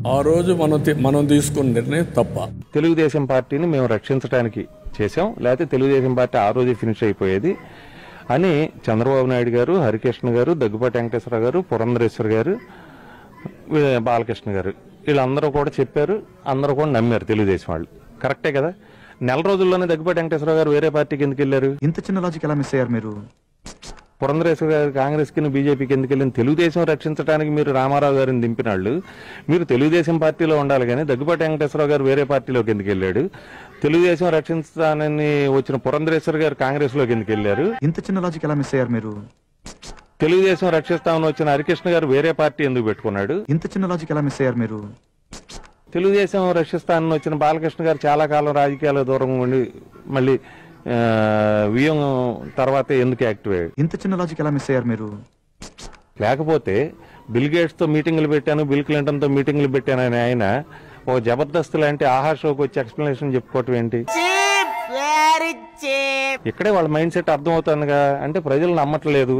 ఆ రోజు మనం తీ- మనం తీసుకున్న నిర్ణయం తప్ప తెలుగుదేశం పార్టీని మేము రక్షించడానికి చేశాం లేకపోతే తెలుగుదేశం పార్టీ ఆ రోజే ఫినిష్ అయిపోయేది అని చంద్రబాబు నాయుడు గారు హరికృష్ణ గారు దగ్గుపాటి వెంకటేశ్వర గారు పురంధరేశ్వర్ గారు వీ- బాలకృష్ణ గారు వీళ్ళందరూ కూడా చెప్పారు అందరూ కూడా నమ్మారు తెలుగుదేశం వాళ్ళు కరెక్టే కదా నెల రోజుల్లోనే దగ్గుపాటి వెంకటేశ్వర గారు వేరే పార్టీకి ఎందుకు వెళ్ళారు ఇంత చిన్న లాజిక్ ఎలా మిస్ అయ్యారు మీరు పురంధరేశ్వర గారు కాంగ్రెస్ కి బీజేపీకి ఎందుకు వెళ్ళిన తెలుగుదేశం రక్షించడానికి మీరు రామారావు గారిని దింపిన వాళ్ళు మీరు తెలుగుదేశం పార్టీలో ఉండాలి కానీ దగ్గుపాటి వెంకటేశ్వరరావు గారు వేరే పార్టీలోకి ఎందుకు వెళ్ళాడు తెలుగుదేశం రక్షించడానని వచ్చిన పురంధరేశ్వర గారు కాంగ్రెస్ లోకి ఎందుకు వెళ్ళారు ఇంత చిన్న లాజిక్ ఎలా మిస్ అయ్యారు మీరు తెలుగుదేశం రక్షిస్తామని వచ్చిన హరికృష్ణ గారు వేరే పార్టీ ఎందుకు పెట్టుకున్నాడు ఇంత చిన్న లాజిక్ ఎలా మిస్ అయ్యారు మీరు తెలుగుదేశం రక్షిస్తానని వచ్చిన బాలకృష్ణ గారు చాలా కాలం రాజకీయాల దూరంగా ఉండి మళ్ళీ ఆ, వియ్యం తర్వాత ఎందుకు యాక్టివ్ అయ్యాడు ఇంత చిన్న లాజిక్ ఎలా మిస్ అయ్యారు మీరు లేకపోతే బిల్ గేట్స్ తో మీటింగ్లు పెట్టాను బిల్ క్లింటన్ తో మీటింగ్లు పెట్టాను అని ఆయన ఓ జబర్దస్త్ లాంటి ఆహా షోకి వచ్చి ఎక్స్ప్లెనేషన్ చెప్పుకోవటం ఏంటి ఇక్కడే వాళ్ళ మైండ్ సెట్ అర్థం అవుతుందిగా అంటే ప్రజలు నమ్మట్లేదు